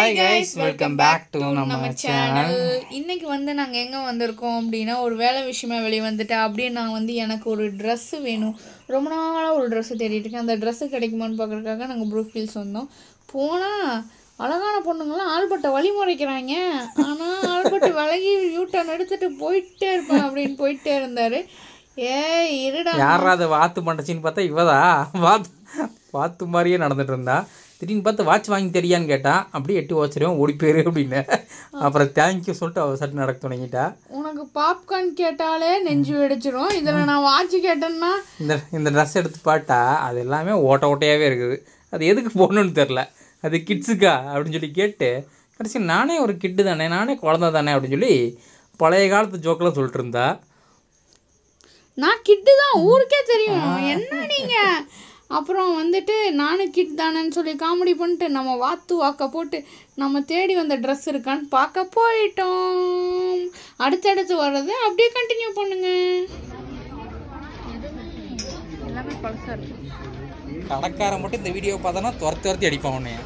Hi guys welcome back to நம்ம நம்ம channel channel இன்னைக்கு வந்து நாங்கள் எங்கே வந்திருக்கோம் அப்படின்னா ஒரு வேலை விஷயமா வெளியே வந்துட்டேன் அப்படியே நான் வந்து எனக்கு ஒரு Dress வேணும் ரொம்ப நாளாக ஒரு Dress தேடிட்டு இருக்கேன் அந்த Dress கிடைக்குமான்னு பார்க்கறதுக்காக நாங்கள் ப்ரூக் ஹில்ஸ் வந்தோம் போனால் அழகான பொண்ணுங்களாம் ஆல்பட்டை வழி முறைக்கிறாங்க ஆனால் ஆல்பட்டு விலகி யூட்டர்ன் எடுத்துட்டு போயிட்டே இருப்பேன் அப்படின்னு போயிட்டே இருந்தார் ஏ இருடா யாராவது வாத்து பண்ணச்சின்னு பார்த்தா இவதா வாத்து வாத்து மாதிரியே நடந்துட்டு இருந்தா திடீர்னு பார்த்து வாட்ச் வாங்கி தெரியான்னு கேட்டா அப்படியே எட்டி வச்சிருவோம் ஓடி போயிரு அப்படின்னு அப்புறம் தேங்க்யூ சொல்லிட்டு அவ சட்டு நடக்க தொடங்கிட்டா உனக்கு பாப்கார்ன் கேட்டாலே நெஞ்சு வெடிச்சிரும் இதில் நான் வாட்ச் கேட்டேன்னா இந்த இந்த ட்ரெஸ் எடுத்து பார்த்தா அது எல்லாமே ஓட்ட ஓட்டையாகவே இருக்குது அது எதுக்கு போடணும்னு தெரில அது கிட்ஸுக்கா அப்படின்னு சொல்லி கேட்டு கடைசி நானே ஒரு கிட்டு தானே நானே குழந்தை தானே அப்படின்னு சொல்லி பழைய காலத்து ஜோக்கெல்லாம் சொல்லிட்டு இருந்தா நான் கிட்டு தான் ஊருக்கே தெரியும் என்ன நீங்க அப்புறம் வந்துட்டு நானும் கிட் தானேன்னு சொல்லி காமெடி பண்ணிட்டு நம்ம வாத்து வாக்க போட்டு நம்ம தேடி வந்த ட்ரெஸ் இருக்கான்னு பார்க்க போயிட்டோம் அடுத்தடுத்து வர்றது அப்படியே கண்டினியூ பண்ணுங்க எல்லாமே பழசா இருக்கு கடைக்காரன் மட்டும் இந்த வீடியோ பார்த்தானா துரத்தி துரத்தி அடிப்பான் உன்னைய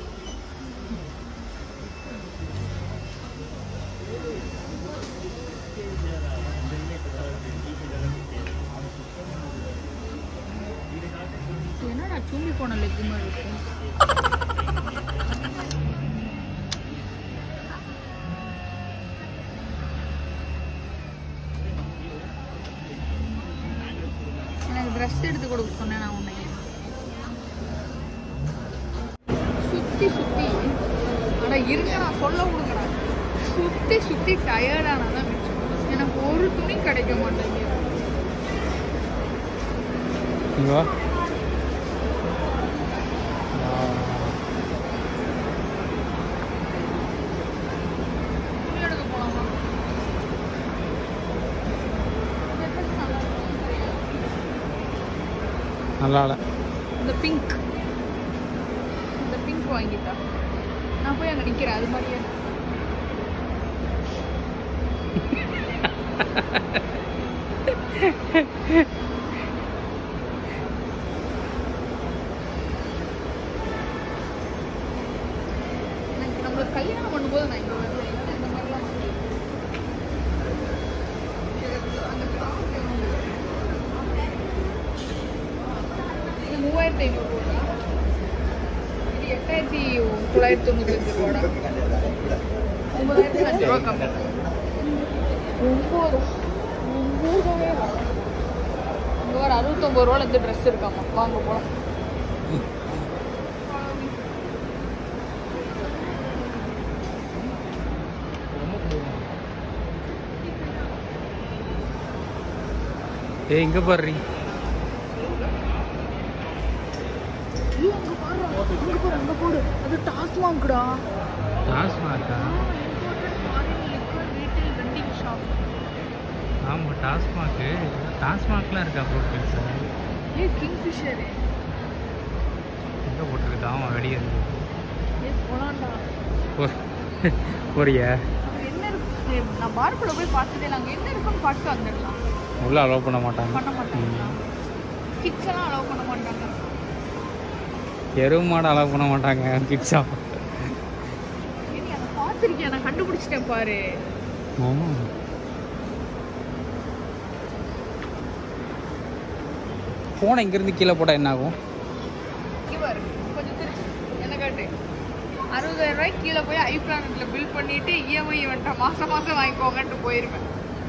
என்னடா சூம்பி போன லெக்கு மாதிரி இருக்கு எனக்கு ட்ரெஸ் எடுத்து கொடுக்க சொன்னேன் நான் உன்னை சுத்தி சுத்தி அட இருங்க நான் சொல்ல கொடுங்கடா சுத்தி சுத்தி டயர்டானதான் மிச்சம் எனக்கு ஒரு துணி கிடைக்க மாட்டேங்குது இங்க வா துணி எடுக்க போலாமா இந்த dress நல்லா இருக்கு. நல்லா இல்லை இந்த பிங்க் இந்த பிங்க் வாங்கிட்டா நான் போய் அங்கே நிற்கிறேன் அது மாதிரியே எனக்கு நம்மளுக்கு கல்யாணம் பண்ணும்போது நான் இங்கே வருவேன் இல்லைன்னா இந்த மாதிரிலாம் செய்வேன். எனக்கு அந்த கிராமத்துல வந்து இது மூவாயிரத்தி ஐநூறு ரூபா இது எட்டாயிரத்தி தொள்ளாயிரத்தி தொண்ணூத்தஞ்சு ரூபாடா ஒன்பதாயிரத்தி அஞ்சு ரூபா கம்மி ஒம்பது ஒம்பது ரூபாயே இங்கே ஒரு அறுபத்தொம்பது ரூபால இருந்து ட்ரெஸ் இருக்காமா வாங்க போலாம் ஏ இங்கே பாரு ஐயோ, அங்க பாரு அங்க பாரு அங்க போடு அது டாஸ்மாங்க்டா டாஸ்மார்க்கா ரீட்டைல் வெண்டிங் ஷாப் ஆமாம் டாஸ்மாக்கு டாஸ்மாக்லாம் இருக்கா ப்ரோட்டீன்ஸ் ஏ கிங்ஃபிஷரு எங்கே போட்டிருக்கு ஆமாம் வெளியே இருக்கு ஏ போலாம்டா போறியா அங்க என்ன இருக்கு ஏ, நான் பார்க்குள்ள போய் பார்த்ததே இல்லை. அங்க என்ன இருக்குன்னு பார்த்து வந்துடலாம் உள்ள அலோவ் பண்ண மாட்டாங்க பண்ண மாட்டாங்களா கிட்ஸ் எல்லாம் அலோவ் பண்ண மாட்டாங்க எருவு மாடு அலோவ் பண்ண மாட்டாங்க கிட்ஸா ஏய், நீ அதை பார்த்துருக்கியா நான் கண்டுபிடிச்சிட்டேன் பாரு ஆமாம் ஃபோனை இங்கேருந்து கீழே போட்டால் என்ன ஆகும் இங்க பாரு கொஞ்சம் திருச்சி என்ன காட்டு அறுபதாயிரம் ரூபாய்க்கு கீழே போய் ஐ பிளானட்ல பில் பண்ணிட்டு இஎம்ஐ இவன்ட்ட மாசம் மாசம் வாங்கிக்கோங்கன்ட்டு போயிருவேன்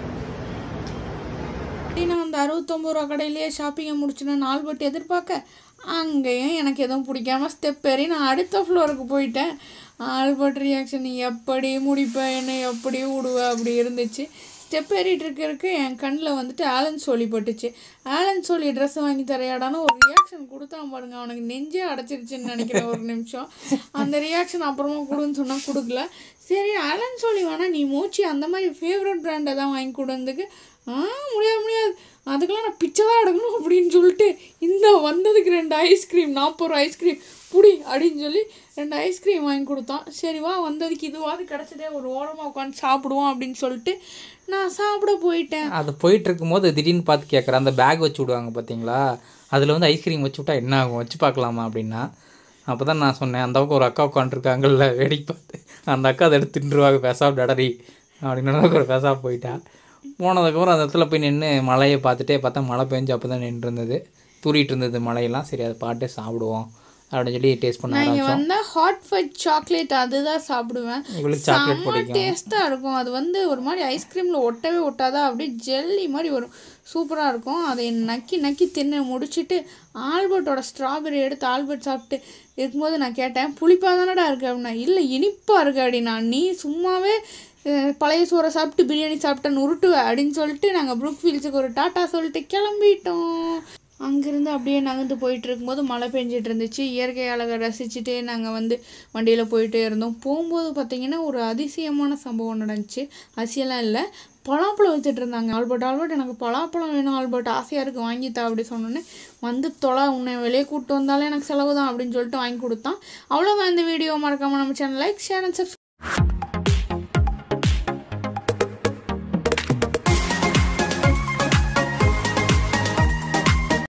நான் அந்த அறுபத்தொம்பது ரூபா கடையிலேயே ஷாப்பிங்கை முடிச்சுனா நாலு பட்டு எதிர்பார்க்க அங்கேயும் எனக்கு எதுவும் பிடிக்காம ஸ்டெப் ஏறி நான் அடுத்த ஃப்ளோருக்கு போயிட்டேன் ஆல்பர்ட் ரியாக்ஷன் நீ எப்படி முடிப்ப என்ன எப்படி விடுவ அப்படி இருந்துச்சு ஸ்டெப் ஏறிட்டு இருக்கிறதுக்கு என் கண்ணில் வந்துட்டு ஆலன் சோலி பட்டுச்சு ஆலன் சோலி ட்ரெஸ் வாங்கி தரையாடான்னு ஒரு ரியாக்ஷன் கொடுத்தான் பாருங்க அவனுக்கு நெஞ்சே அடைச்சிருச்சுன்னு நினைக்கிறேன் ஒரு நிமிஷம் அந்த ரியாக்ஷன் அப்புறமா கொடுன்னு சொன்னால் கொடுக்கல சரி ஆலன் சோலி வேணா நீ மூச்சு அந்த மாதிரி ஃபேவரட் பிராண்டை தான் வாங்கி கொடுந்ததுக்கு ஆ முடியாது முடியாது அதுக்கெல்லாம் நான் பிச்சை தான் எடுக்கணும் அப்படின்னு சொல்லிட்டு இந்த வந்ததுக்கு ரெண்டு ஐஸ்கிரீம் நாற்பது ரூபா ஐஸ்கிரீம் புடி அப்படின்னு சொல்லி ரெண்டு ஐஸ்கிரீம் வாங்கி கொடுத்தான் சரி வா வந்ததுக்கு இதுவாது கிடச்சதே ஒரு ஓரமாக உட்காந்து சாப்பிடுவோம் அப்படின்னு சொல்லிட்டு நான் சாப்பிட போயிட்டேன் அது போயிட்டு இருக்கும்போது திடீர்னு பார்த்து கேட்குறேன் அந்த பேக் வச்சு விடுவாங்க பார்த்தீங்களா அதில் வந்து ஐஸ்கிரீம் வச்சு விட்டா என்ன ஆகும் வச்சு பார்க்கலாமா அப்படின்னா அப்போ தான் நான் சொன்னேன் அந்த பக்கம் ஒரு அக்கா உட்காந்துருக்காங்கல்ல வேடிக்கை பார்த்து அந்த அக்கா அதை எடுத்து தின்றுவாங்க பேசாம டடரி அப்படின்னு ஒரு பேசாம போயிட்டா போனதுக்கப்புறம் அந்த இடத்துல போய் நின்று மழையை பார்த்துட்டே பார்த்தா மழை பெஞ்சு அப்போ தான் நின்று இருந்தது தூரிட்டு இருந்தது மழையெல்லாம் சரி அதை பாட்டே சாப்பிடுவோம் அப்படின்னு சொல்லி டேஸ்ட் பண்ண நான் இங்கே ஆரம்பிச்சோம் வந்தால் ஹாட் ஃபைட் சாக்லேட் அதுதான் சாப்பிடுவேன் இவளுக்கு சாக்லேட் செம்ம பிடிக்கும் டேஸ்ட்டாக இருக்கும் அது வந்து ஒரு மாதிரி ஐஸ்கிரீமில் ஒட்டவே ஒட்டாதா அப்படியே ஜெல்லி மாதிரி வரும் சூப்பராக இருக்கும் அதை நக்கி நக்கி தின்னு முடிச்சுட்டு ஆல்பர்ட்டோட ஸ்ட்ராபெரி எடுத்து ஆல்பர்ட் சாப்பிட்டு இருக்கும்போது நான் கேட்டேன் புளிப்பாக தானடா இருக்கு அப்படின்னா இல்லை இனிப்பாக இருக்கு அப்படின்னா நீ சும்மாவே அஹ், பழைய சோறை சாப்பிட்டு பிரியாணி சாப்பிட்டேன்னு உருட்டுவ அப்படின்னு சொல்லிட்டு நாங்கள் ப்ரூக் ஃபீல்ஸுக்கு ஒரு டாட்டா சொல்லிட்டு கிளம்பிட்டோம் அங்கேருந்து அப்படியே நகர்ந்து போயிட்டு இருக்கும்போது மழை பெஞ்சிட்டு இருந்துச்சு இயற்கை அழகை ரசிச்சுட்டே நாங்கள் வந்து வண்டியில் போயிட்டே இருந்தோம் போகும்போது பார்த்தீங்கன்னா ஒரு அதிசயமான சம்பவம் நடந்துச்சு அதிசயம்லாம் இல்லை பலாப்பழம் வித்துட்டு இருந்தாங்க ஆல்பர்ட் ஆல்பர்ட் எனக்கு பலாப்பழம் வேணும் ஆல்பர்ட் ஆசையாக இருக்குது வாங்கித்தா அப்படி சொன்னோன்னே வந்து தொலை உன்னை வெளியே கூப்பிட்டு வந்தாலே எனக்கு செலவு தான் அப்படின்னு சொல்லிட்டு வாங்கி கொடுத்தான் அவ்வளோதான் இந்த வீடியோ மறக்காமல் நம்ம channel like share and subscribe